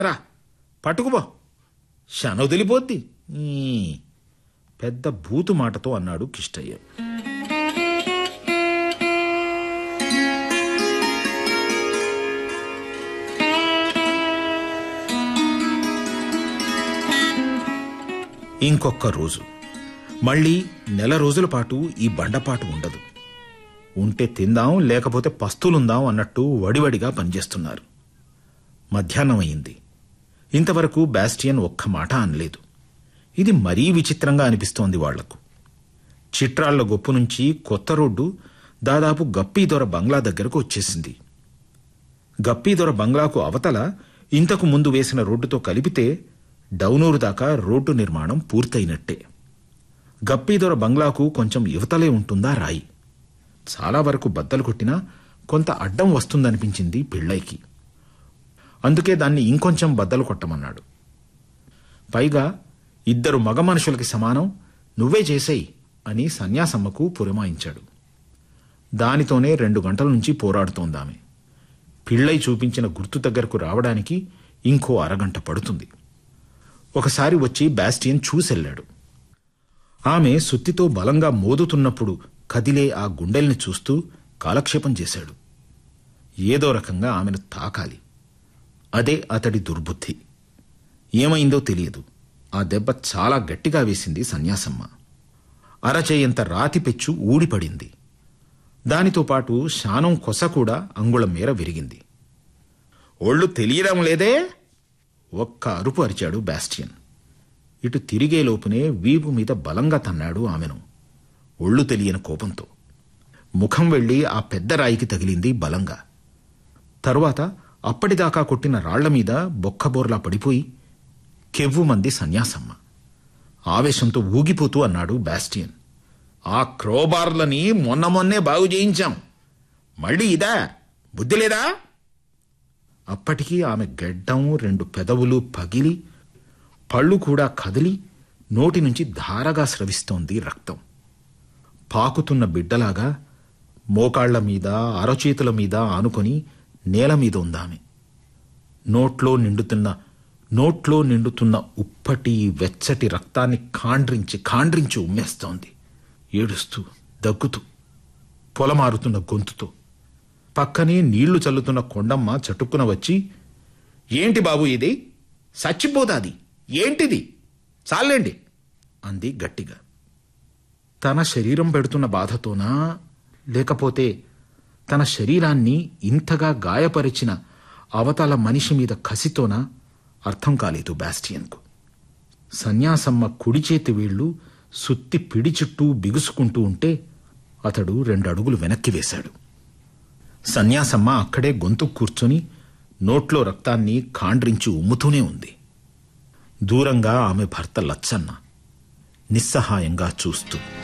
రా పట్టుకుపో శనొదిలిపోద్ది ఈ పెద్ద బూతు మాటతో అన్నాడు కిష్టయ్య ఇంకొక్క రోజు మళ్ళీ నెల రోజుల పాటు ఈ బండపాటు ఉండదు ఉంటే తిందాం లేకపోతే పస్తులుందాం అన్నట్టు వడివడిగా పనిచేస్తున్నారు మధ్యాహ్నం అయింది ఇంతవరకు బాస్టియన్ ఒక్క మాట అనలేదు ఇది మరీ విచిత్రంగా అనిపిస్తోంది వాళ్లకు చిట్రాళ్ల గొప్పు నుంచి కొత్త రోడ్డు దాదాపు గప్పీదొర బంగ్లా దగ్గరకు వచ్చేసింది గప్పీదొర బంగ్లాకు అవతల ఇంతకు ముందు వేసిన రోడ్డుతో కలిపితే డౌనూరు దాకా రోడ్డు నిర్మాణం పూర్తయినట్టే గప్పీదొర బంగ్లాకు కొంచెం యువతలే ఉంటుందా రాయి చాలా వరకు బద్దలు కొట్టినా కొంత అడ్డం వస్తుందనిపించింది పిళ్ళైకి అందుకే దాన్ని ఇంకొంచెం బద్దలు కొట్టమన్నాడు పైగా ఇద్దరు మగ మనుషులకి సమానం నువ్వే చేసేయి అని సన్యాసమ్మకు పురమాయించాడు దానితోనే రెండు గంటల నుంచి పోరాడుతోందామె పిళ్ళై చూపించిన గుర్తు దగ్గరకు రావడానికి ఇంకో అరగంట పడుతుంది ఒకసారి వచ్చి బాస్టియన్ చూసెళ్ళాడు ఆమె సుత్తితో బలంగా మోదుతున్నప్పుడు కదిలే ఆ గుండెల్ని చూస్తూ కాలక్షేపం చేశాడు ఏదో రకంగా ఆమెను తాకాలి అదే అతడి దుర్బుద్ధి ఏమైందో తెలియదు ఆ దెబ్బ చాలా గట్టిగా వేసింది సన్యాసమ్మ అరచేయంత రాతి పెచ్చు ఊడిపడింది దానితో పాటు శానం కొస కూడా అంగుళం మేర విరిగింది ఒళ్ళు తెలియడం లేదే ఒక్క అరుపు అరిచాడు బాస్టియన్ ఇటు తిరిగే లోపునే వీపు మీద బలంగా తన్నాడు ఆమెను ఒళ్ళు తెలియని కోపంతో ముఖం వెళ్లి ఆ పెద్ద రాయికి తగిలింది బలంగా తరువాత అప్పటిదాకా కొట్టిన రాళ్ల మీద బొక్కబోర్లా పడిపోయి కెవ్వుమంది సన్యాసమ్మ ఆవేశంతో ఊగిపోతూ అన్నాడు బాస్టియన్ ఆ క్రోబార్లని మొన్న మొన్నే బాగు చేయించాం మళ్ళీ ఇదా బుద్ధి లేదా అప్పటికీ ఆమె గెడ్డం రెండు పెదవులు పగిలి పళ్ళు కూడా కదిలి నోటి నుంచి ధారగా స్రవిస్తోంది రక్తం పాకుతున్న బిడ్డలాగా మోకాళ్ల మీద అరచేతుల మీద ఆనుకొని నేల మీద ఉందామె నోట్లో నిండుతున్న నోట్లో నిండుతున్న ఉప్పటి వెచ్చటి రక్తాన్ని కాండ్రించి కాండ్రించి ఉమ్మేస్తోంది ఏడుస్తూ దగ్గుతూ పొలమారుతున్న గొంతుతో పక్కనే నీళ్లు చల్లుతున్న కొండమ్మ చటుక్కున వచ్చి ఏంటి బాబు ఇది చచ్చిపోతాది ఏంటిది చాలండి అంది గట్టిగా తన శరీరం పెడుతున్న బాధతోనా లేకపోతే తన శరీరాన్ని ఇంతగా గాయపరిచిన అవతల మనిషి మీద కసితోనా అర్థం కాలేదు బాస్టియన్కు సన్యాసమ్మ కుడి చేతి వీళ్లు సుత్తి పిడి చుట్టూ బిగుసుకుంటూ ఉంటే అతడు రెండు అడుగులు వెనక్కి వేశాడు సన్యాసమ్మ అక్కడే గొంతు కూర్చొని నోట్లో రక్తాన్ని కాండ్రించి ఉమ్ముతూనే ఉంది దూరంగా ఆమె భర్త లచ్చన్న నిస్సహాయంగా చూస్తూ